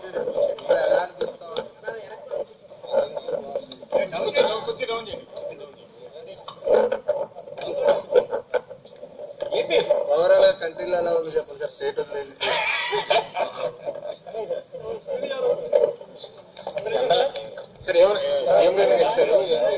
Overall కంట్రీలో ఎలా ఉంది చెప్పండి సార్ స్టేట్ వదిలేదు సార్ ఎవరు సీఎం గారు వచ్చారు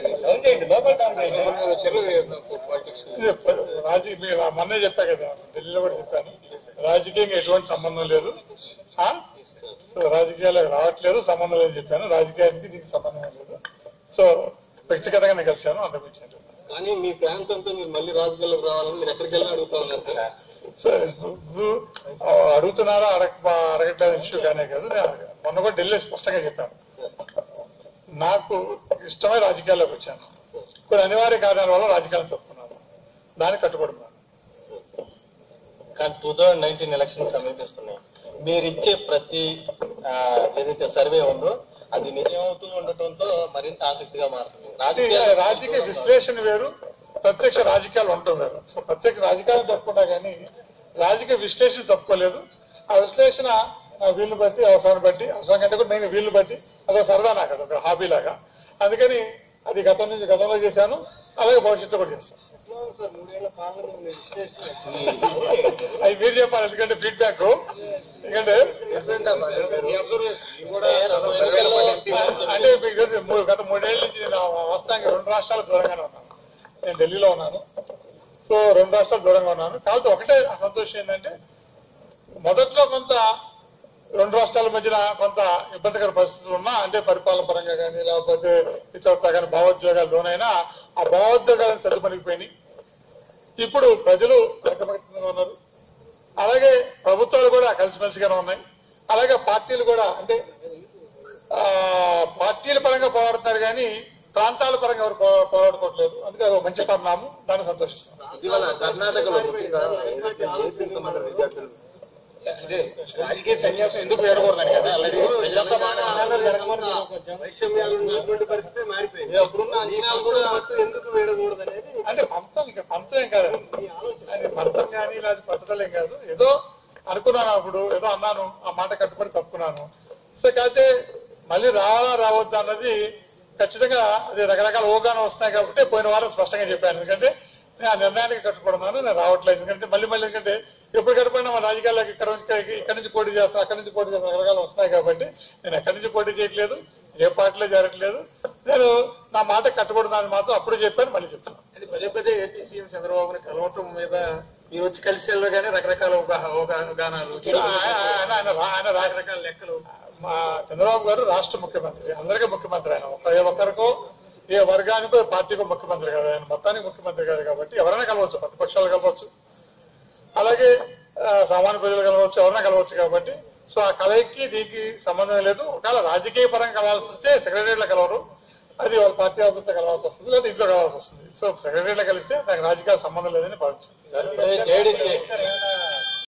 ఎవరు వచ్చారు పాలిటిక్స్ ఇది రాజకీయ మీరు మొన్నే చెప్పా కదా ఢిల్లీలో కూడా చెప్పాను రాజకీయంగా ఎటువంటి సంబంధం లేదు ఆ? సో రాజకీయాలకు రావట్లేదు సంబంధం లేదని చెప్పాను రాజకీయానికి దీనికి సంబంధం లేదు సో వ్యక్తిగతంగానే కలిశాను అంతమించాను కానీ మీ ఫ్యాన్స్ అంతా మీరు మళ్ళీ రాజకీయాల్లోకి రావాలని మీరు ఎక్కడికి వెళ్ళి అడుగుతా ఉన్నారు సార్ సో ఇప్పుడు అడుగుతున్నారా అడగ అడగట్లేదు ఇష్యూ కానే కాదు నేను మొన్న కూడా ఢిల్లీ స్పష్టంగా చెప్పాను నాకు ఇష్టమై రాజకీయాల్లోకి వచ్చాను కొన్ని అనివార్య కారణాల వల్ల రాజకీయాలు తప్పుకున్నాను దానికి కట్టుబడి ఉన్నాను కానీ టూ థౌజండ్ నైన్టీన్ ఎలక్షన్ సమీపిస్తున్నాయి మీరిచ్చే ప్రతి ఆ, ఏదైతే సర్వే ఉందో అది నిజమవుతూ ఉండటంతో మరింత ఆసక్తిగా మారుతుంది అది రాజకీయాలు రాజకీయ విశ్లేషణ వేరు ప్రత్యక్ష రాజకీయాలు ఉండటం వేరు సో ప్రత్యక్ష రాజకీయాలు తప్పుకున్నా కానీ రాజకీయ విశ్లేషణ తప్పుకోలేదు ఆ విశ్లేషణ నా వీలుని బట్టి అవసరాన్ని బట్టి అవసరం కంటే కూడా నేను వీలుని బట్టి అదొక సరదా నాకు అదొక హాబీ లాగా అందుకని అది గతం నుంచి గతంలో చేశాను అలాగే భవిష్యత్తులో కూడా చేస్తాను సార్ మూడేళ్ల పాలన మీరు విశ్లేషణ అది మీరు చెప్పాలి ఎందుకంటే ఫీడ్బ్యాక్ ఎందుకంటే మీ అబ్జర్వేషన్ ఇది కూడా రెండు ఎన్నికల్లో అంటే మీకు తెలుసు మూ- గత మూడేళ్ల నుంచి నేను వాస్తవానికి రెండు రాష్ట్రాల దూరంగానే ఉన్నాను నేను ఢిల్లీలో ఉన్నాను సో రెండు రాష్ట్రాలు దూరంగా ఉన్నాను కాబట్టి ఒకటే సంతోషం ఏంటంటే మొదట్లో కొంత రెండు రాష్ట్రాల మధ్యన కొంత ఇబ్బందికర పరిస్థితులు ఉన్నా అంటే పరిపాలన పరంగా కానీ లేకపోతే ఇతర కానీ భావోద్వేగాలు లోనైనా ఆ భావోద్వేగాలను సర్దుమణిగిపోయినాయి ఇప్పుడు ప్రజలు ఐకమత్యంగా ఉన్నారు అలాగే ప్రభుత్వాలు కూడా కలిసిమెలిసిగానే ఉన్నాయి అలాగే పార్టీలు కూడా అంటే ఆ, పార్టీల పరంగా పోరాడుతున్నారు కానీ ప్రాంతాల పరంగా ఎవరు పో- పోరాడుకోవట్లేదు అందుకే అది ఒక మంచి పరిణామం దాన్ని సంతోషిస్తాను ఇటీవల కర్ణాటకలో ముఖ్యంగా ఏదైతే ఏపీకి సంబంధించిన విద్యార్థులు అంటే రాజకీయ సన్యాసం ఎందుకు వేడకూడదని కదా ఆల్రెడీ వైషమ్యాలు ఉన్నటువంటి పరిస్థితి మారిపోయింది అప్పుడున్న అంచనాలు కూడా ఎందుకు వేడకూడదు అనేది అంటే పంతం ఇక పంతం ఏం కాదు అది పంతం కానీ లేదా పద్ధతులు ఏం కాదు ఏదో అనుకున్నాను అప్పుడు ఏదో అన్నాను ఆ మాట కట్టుబడి తప్పుకున్నాను సో కాకపోతే మళ్ళీ రావాలా రావద్దా అన్నది ఖచ్చితంగా అది రకరకాల ఊగానే వస్తాయి కాబట్టి పోయిన వారం స్పష్టంగా చెప్పాను ఎందుకంటే నేను ఆ నిర్ణయానికి కట్టుబడున్నాను నేను రావట్లేదు ఎందుకంటే మళ్ళీ మళ్ళీ ఎందుకంటే ఎప్పుడు కట్టుబడినా మన రాజకీయాలకు ఇక్కడ నుంచి ఇక్కడ నుంచి పోటీ చేస్తాను అక్కడి నుంచి పోటీ చేస్తాను రకరకాలు వస్తాయి కాబట్టి నేను ఎక్కడి నుంచి పోటీ చేయట్లేదు ఏ పార్టీలో జరగట్లేదు నేను నా మాట కట్టుబడినాను మాత్రం అప్పుడు చెప్పాను మళ్ళీ చెప్తాను అంటే పదే పదే ఏపీ సీఎం చంద్రబాబుని కలవటం మీద మీరు వచ్చి కలిసేలో కానీ రకరకాల ఉప- ఉపగానాలు ఆయన ఆయన- ఆయన రా- ఆయన రాష్ట్ర రకరకాల లెక్కలు మా చంద్రబాబు గారు రాష్ట్ర ముఖ్యమంత్రి అందరికీ ముఖ్యమంత్రి ఆయన ఒక ఏ ఒక్కరికో ఏ వర్గానికో ఏ పార్టీకో ముఖ్యమంత్రి కాదు ఆయన మొత్తానికి ముఖ్యమంత్రి కాదు కాబట్టి ఎవరైనా కలవచ్చు ప్రతిపక్షాలు కలవచ్చు అలాగే ఆ, సామాన్య ప్రజలు కలవచ్చు ఎవరైనా కలవచ్చు కాబట్టి సో ఆ కలయికి దీనికి సంబంధం లేదు ఒకవేళ రాజకీయ పరంగా కలవాల్సి వస్తే సెక్రటరీలో కలవరు అది వాళ్ళ పార్టీ ఆఫీస్లో కలవాల్సి వస్తుంది లేదా ఇంట్లో కలవాల్సి వస్తుంది సో సెక్రటరీలో కలిస్తే నాకు రాజకీయ సంబంధం లేదని భావించాను జేడీసీ